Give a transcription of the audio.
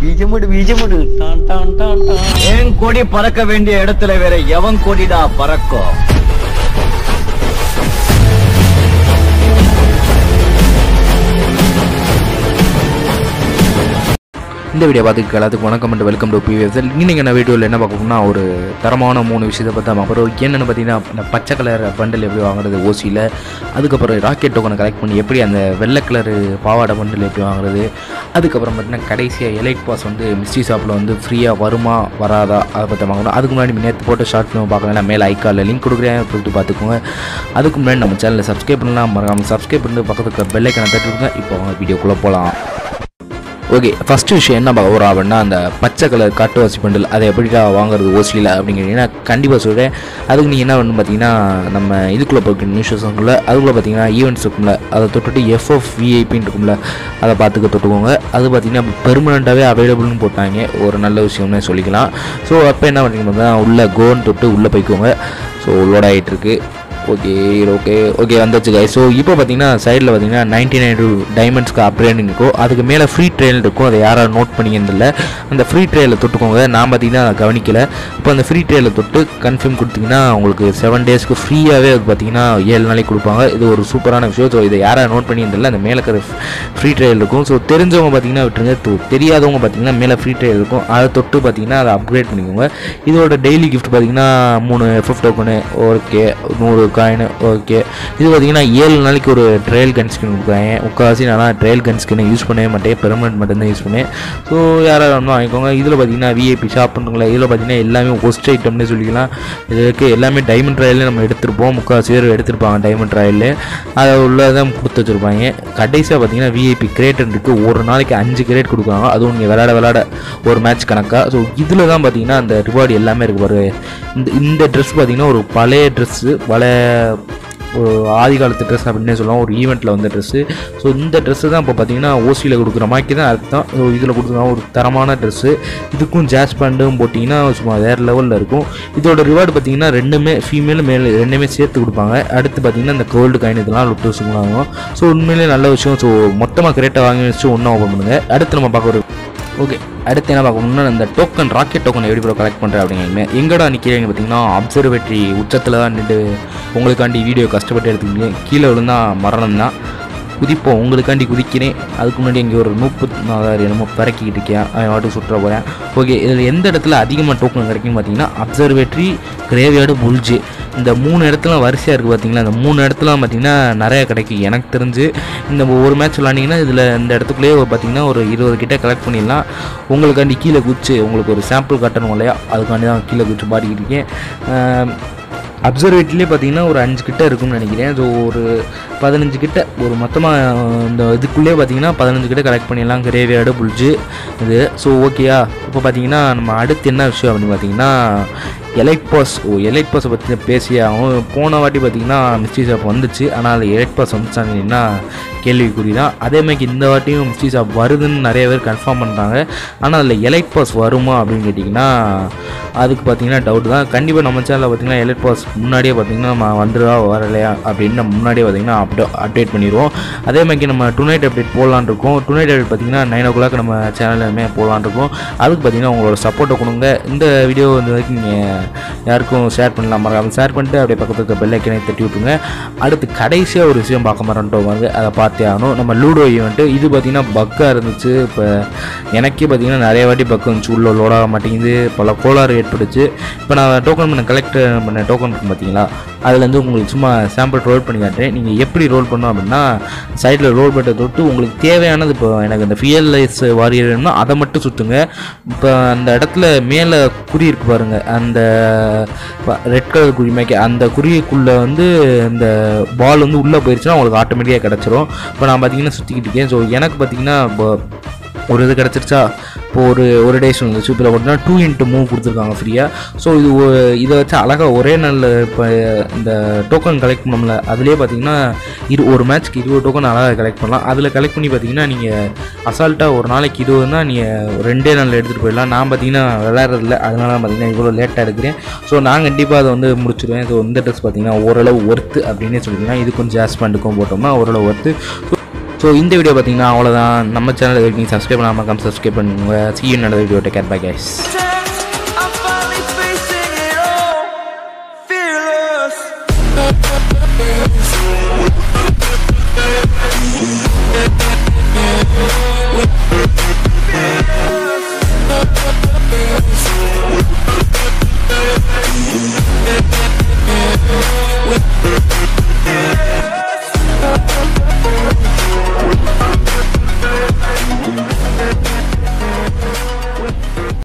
பீஜமுடு பீஜமுடு டான் டான் டான் டான் என் கொடி பறக்க வேண்டிய இடத்துல வேற எவன் கொடிடா பறக்கும் இந்த வீடியோ பார்த்துக்க எல்லாத்துக்கும் வணக்கம் அண்ட் வெல்கம் டு பிவிஎஸ் இன்னைக்கு என்ன வீடியோவில் என்ன பார்க்க போறோம்னா ஒரு தரமான மூணு விஷயத்தை பற்றி தான் அப்புறம் என்னென்னு பார்த்தீங்கன்னா இந்த பச்சை கலர் பண்டில் எப்படி வாங்குறது ஓசியில் அதுக்கப்புறம் ராக்கெட் டோக்கனை கலெக்ட் பண்ணி எப்படி அந்த வெள்ளை கலர் பாவாடை பண்டில் எப்படி வாங்குறது அதுக்கப்புறம் பார்த்தீங்கன்னா கடைசியாக எலைட் பாஸ் வந்து மிஸ்டி ஷாப்பில் வந்து ஃப்ரீயாக வருமா வராதா அதை பற்றி வாங்கணும் அதுக்கு முன்னாடி நேற்று போட்டு ஷார்ட் ஃபிலிம் பார்க்கலாம் மேலே ஐக்காலில் லிங்க் கொடுக்குறேன் போயிட்டு பார்த்துக்கோங்க அதுக்கு முன்னாடி நம்ம சேனலை சப்ஸ்கிரைப் பண்ணலாம் மறக்காமல் சப்ஸ்கிரைப் பண்ணி பக்கத்துக்கு பெல்லைக்கனை தட்டி விடுங்க இப்போ அவங்க வீடியோக்குள்ளே போகலாம் ஓகே ஃபஸ்ட்டு விஷயம் என்ன பார்க்க போகிறோம் அப்படின்னா அந்த பச்சை கலர் காட்டுவாசி பண்டில் அதை எப்படிடா வாங்குறது ஓஸ்லியில் அப்படிங்கிறீங்கன்னா கண்டிப்பாக சொல்கிறேன் அதுக்கு நீங்கள் என்ன பண்ணணும் பார்த்தீங்கன்னா நம்ம இதுக்குள்ளே போய்க்கு நியூஸஸ்க்குள்ள அதுக்குள்ளே பார்த்தீங்கன்னா ஈவெண்ட்ஸ் இருக்கும்ல அதை தொட்டுட்டு எஃப்எஃப் விஐபின்னு இருக்கும்ல அதை பார்த்துக்க தொட்டுக்கோங்க அது பார்த்தீங்கன்னா பெர்மனண்ட்டாகவே அவைலபிள்னு போட்டாங்க ஒரு நல்ல விஷயம்னே சொல்லிக்கலாம் ஸோ அப்போ என்ன பண்ணுறீங்க பார்த்தீங்கன்னா உள்ளே கோன்னு தொட்டு உள்ளே போய்க்கோங்க ஸோ லோட் ஆகிட்டு இருக்கு ஓகே ஓகே ஓகே வந்துச்சு guys ஸோ இப்போ பார்த்தீங்கன்னா சைடில் பார்த்தீங்கன்னா நைன்டி நைன் டைமண்ட்ஸ்க்கு அப்கிரேட் இருக்கும் அதுக்கு மேலே ஃப்ரீ ட்ரெயில் இருக்கும் அதை யாரும் நோட் பண்ணிக்கிறதில்ல அந்த ஃப்ரீ ட்ரெயிலில் தொட்டுக்கோங்க நான் பார்த்தீங்கன்னா அதை கவனிக்கல இப்போ அந்த ஃப்ரீ ட்ரெயிலில் தொட்டு கன்ஃபார்ம் கொடுத்தீங்கன்னா உங்களுக்கு செவன் டேஸ்க்கு ஃப்ரீயாகவே அது பார்த்தீங்கன்னா ஏழு நாளைக்கு கொடுப்பாங்க இது ஒரு சூப்பரான விஷயம் ஸோ இதை யாரும் நோட் பண்ணியிருந்தில்ல அந்த மேலே இருக்கிற ஃப்ரீ ட்ரெயில் இருக்கும் ஸோ தெரிஞ்சவங்க பார்த்தீங்கன்னா விட்டுருங்க தொ- தெரியாதவங்க பார்த்தீங்கன்னா மேலே ஃப்ரீ ட்ரெயில் இருக்கும் அதை தொட்டு பார்த்தீங்கன்னா அதை அப்கிரேட் பண்ணிக்கோங்க இதோட டெய்லி கிஃப்ட் பார்த்தீங்கன்னா மூணு ஃபிஃப்ட் டோக்கனு ஓகே நூறு காயின் ஓகே இது பார்த்தீங்கன்னா ஏழு நாளைக்கு ஒரு ட்ரையல் கன் ஸ்கின் கொடுக்குறாங்க முக்கால்வாசி நான் ட்ரையல் கன் ஸ்கின் யூஸ் பண்ணவே மாட்டேன் பெர்மனெண்ட் மட்டும்தான் யூஸ் பண்ணேன் ஸோ யாராவது வேணுமோ வாங்கிக்கோங்க இதில் பார்த்தீங்கன்னா விஐபி ஷாப் பண்ணுங்களா இதில் பார்த்தீங்கன்னா எல்லாமே ஒஸ்ட் ஐட்டம்னு சொல்லிக்கலாம் இதுக்கு எல்லாமே டைமண்ட் ட்ரையல் நம்ம எடுத்திருப்போம் முக்கால்வாசி பேர் எடுத்திருப்பாங்க டைமண்ட் ட்ரையல் அதை உள்ளதான் கொடுத்து வச்சுருப்பாங்க கடைசியாக பார்த்தீங்கன்னா விஐபி கிரேட் இருக்குது ஒரு நாளைக்கு அஞ்சு கிரேட் கொடுக்குறாங்க அதுவும் நீங்கள் விளாட விளாட ஒரு மேட்ச் கணக்காக ஸோ இதில் தான் பார்த்தீங்கன்னா அந்த ரிவார்டு எல்லாமே இருக்கு பாரு இந்த இந்த ட்ரெஸ் பார்த்தீங்கன்னா ஒரு பழைய ட்ரெஸ்ஸு பழைய ஒரு ஆதி காலத்து ட்ரெஸ் அப்படின்னே சொல்லலாம் ஒரு ஈவெண்ட்டில் வந்த ட்ரெஸ்ஸு ஸோ இந்த ட்ரெஸ்ஸு தான் இப்போ பார்த்தீங்கன்னா ஓசியில் கொடுக்குற மாதிரி தான் அர்த்தம் ஸோ இதில் கொடுக்குற ஒரு தரமான ட்ரெஸ்ஸு இதுக்கும் ஜாஸ் பேண்டும் போட்டிங்கன்னா சும்மா வேறு லெவலில் இருக்கும் இதோட ரிவார்டு பார்த்தீங்கன்னா ரெண்டுமே ஃபீமேல் மேல் ரெண்டுமே சேர்த்து கொடுப்பாங்க அடுத்து பார்த்தீங்கன்னா இந்த கோல்டு காயின் இதெல்லாம் லுட்டு வச்சுக்கணும் ஸோ உண்மையிலே நல்ல விஷயம் ஸோ மொத்தமாக கிரேட்டை வாங்கி வச்சு ஒன்றா ஓப்பன் பண்ணுங்கள் அடுத்து நம்ம பார்க்க ஒரு ஓகே அடுத்து என்ன பார்க்கணும்னா இந்த டோக்கன் ராக்கெட் டோக்கன் எப்படி ப்ரோ கலெக்ட் பண்ணுறேன் அப்படிங்கிறீங்க எங்கடா நிற்கிறீங்க பார்த்தீங்கன்னா அப்சர்வேட்டரி உச்சத்தில் தான் நின்று உங்களுக்காண்டி வீடியோ கஷ்டப்பட்டு எடுத்துக்கிங்க கீழே விழுந்தா மரணம் தான் குதிப்போம் உங்களுக்காண்டி குதிக்கிறேன் அதுக்கு முன்னாடி இங்கே ஒரு முப்பத்தி நாலாயிரம் என்னமோ பிறக்கிக்கிட்டு இருக்கேன் அவன் வாட்டுக்கு சுற்ற போகிறேன் ஓகே இதில் எந்த இடத்துல அதிகமாக டோக்கன் கிடைக்கும் பார்த்தீங்கன்னா அப்சர்வேட்டரி கிரேவியார்டு புல்ஜு இந்த மூணு இடத்துல வரிசையாக இருக்குது பார்த்தீங்களா இந்த மூணு இடத்துல பார்த்தீங்கன்னா நிறைய கிடைக்கும் எனக்கு தெரிஞ்சு இந்த ஒரு மேட்ச் விளாண்டிங்கன்னா இதில் இந்த இடத்துக்குள்ளேயே ஒரு பார்த்தீங்கன்னா ஒரு இருபது கிட்ட கலெக்ட் பண்ணிடலாம் உங்களுக்காண்டி கீழே குதிச்சு உங்களுக்கு ஒரு சாம்பிள் கட்டணும் இல்லையா அதுக்காண்டி தான் கீழே குதிச்சு பாடிக்கிட்டு இருக்கேன் அப்சர்வேட்டிலே பார்த்தீங்கன்னா ஒரு அஞ்சு கிட்ட இருக்கும்னு நினைக்கிறேன் ஸோ ஒரு பதினஞ்சு கிட்ட ஒரு மொத்தமாக இந்த இதுக்குள்ளே பார்த்தீங்கன்னா பதினஞ்சு கிட்ட கலெக்ட் பண்ணிடலாம் கிரேவியார்டு புல்ஜு இது ஸோ ஓகேயா இப்போ பார்த்தீங்கன்னா நம்ம அடுத்து என்ன விஷயம் அப்படின்னு பார்த்தீங்கன்னா எலைட் பாஸ் ஓ எலைட் பாஸை பற்றி பேசி ஆகும் போன வாட்டி பார்த்தீங்கன்னா மிஸ்டி ஷாப் வந்துச்சு ஆனால் அது எலைட் பாஸ் வந்துச்சாங்கன்னா கேள்விக்குறி தான் அதேமாதிரி இந்த வாட்டியும் மிஸ்டி ஷாப் வருதுன்னு நிறைய பேர் கன்ஃபார்ம் பண்ணுறாங்க ஆனால் அதில் எலைட் பாஸ் வருமா அப்படின்னு கேட்டிங்கன்னா அதுக்கு பார்த்தீங்கன்னா டவுட் தான் கண்டிப்பாக நம்ம சேனலில் பார்த்தீங்கன்னா எலைட் பாஸ் முன்னாடியே பார்த்தீங்கன்னா நம்ம வந்துடுவா வரலையா அப்படின்னு நம்ம முன்னாடியே பார்த்தீங்கன்னா அப்டே அப்டேட் பண்ணிடுவோம் அதே மாதிரி நம்ம டுநைட் அப்டேட் போடலான்னு இருக்கோம் டுநைட் அப்டேட் பார்த்தீங்கன்னா நைன் ஓ கிளாக் நம்ம சேனலுமே போடலான்னு இருக்கோம் அதுக்கு பார்த்தீங்கன்னா உங்களோட சப்போர்ட்டை கொடுங்க இந்த வீடியோ வந்து வரைக்கும் நீங்கள் யாருக்கும் ஷேர் பண்ணலாம் மறக்காம ஷேர் பண்ணிட்டு அப்படியே பக்கத்துல இருக்க பெல் ஐக்கனை தட்டி விட்டுருங்க அடுத்து கடைசியாக ஒரு விஷயம் பார்க்க மாட்டோம் வந்து அதை பார்த்தே ஆகணும் நம்ம லூடோ ஈவெண்ட்டு இது பார்த்தீங்கன்னா பக்காக இருந்துச்சு இப்போ எனக்கே பார்த்தீங்கன்னா நிறைய வாட்டி பக்கம் இருந்துச்சு உள்ள லோட் ஆக மாட்டேங்குது பல கோளாறு ஏற்பட்டுச்சு இப்போ நான் டோக்கன் பண்ண கலெக்ட் பண்ண டோக்கன் இருக்கும் பார்த்தீங்களா அதுலேருந்து உங்களுக்கு சும்மா சாம்பிள் ரோல் பண்ணி காட்டுறேன் நீங்கள் எப்படி ரோல் பண்ணணும் அப்படின்னா சைடில் ரோல் பட்டை தொட்டு உங்களுக்கு தேவையானது இப்போ எனக்கு இந்த ஃபியர்லைஸ் வாரியர் வேணும்னா அதை மட்டும் சுற்றுங்க இப்போ அந்த இடத்துல மேலே குறி இருக்கு பாருங்க அந்த ரெட் கலர் குறி மேய்க்க அந்த குறிக்குள்ளே வந்து இந்த பால் வந்து உள்ளே போயிடுச்சுன்னா உங்களுக்கு ஆட்டோமேட்டிக்காக கிடச்சிரும் இப்போ நான் பார்த்தீங்கன்னா சுற்றிக்கிட்டு இருக்கேன் ஸோ எனக்கு பார்த்தீங்கன்னா இப்போ ஒரு இது கிடச்சிருச்சா இப்போ ஒரு ஒரு டேஸ் வந்துச்சு இப்போ பார்த்தீங்கன்னா டூ இன்ட்டு மூவ் கொடுத்துருக்காங்க ஃப்ரீயாக ஸோ இது ஒ- இதை வச்சு அழகாக ஒரே நாளில் இப்போ இந்த டோக்கன் கலெக்ட் பண்ணோம்ல அதுலேயே பார்த்தீங்கன்னா இரு ஒரு மேட்ச்க்கு இருபது டோக்கன் அழகாக கலெக்ட் பண்ணலாம் அதில் கலெக்ட் பண்ணி பார்த்தீங்கன்னா நீங்கள் அசால்ட்டாக ஒரு நாளைக்கு இருபதுனா நீங்கள் ரெண்டே நாளில் எடுத்துகிட்டு போயிடலாம் நான் பார்த்தீங்கன்னா விளையாடுறதில்ல அதனால தான் பார்த்தீங்கன்னா இவ்வளோ லேட்டாக எடுக்கிறேன் ஸோ நான் கண்டிப்பாக அதை வந்து முடிச்சிடுவேன் ஸோ இந்த ட்ரெஸ் பார்த்தீங்கன்னா ஓரளவு ஒர்த்து அப்படின்னே சொல்லிக்கலாம் இதுக்கும் ஜாஸ் பேண்ட்டுக்கும் போட்டோம்னா ஓரளவு ஒர்த்து ஸோ இந்த வீடியோ பார்த்தீங்கன்னா அவ்வளோதான் நம்ம சேனல் வரைக்கும் சப்ஸ்கிரைப் பண்ணாமல் கம் சப்ஸ்கிரைப் பண்ணுங்க சி நடந்த video take care bye guys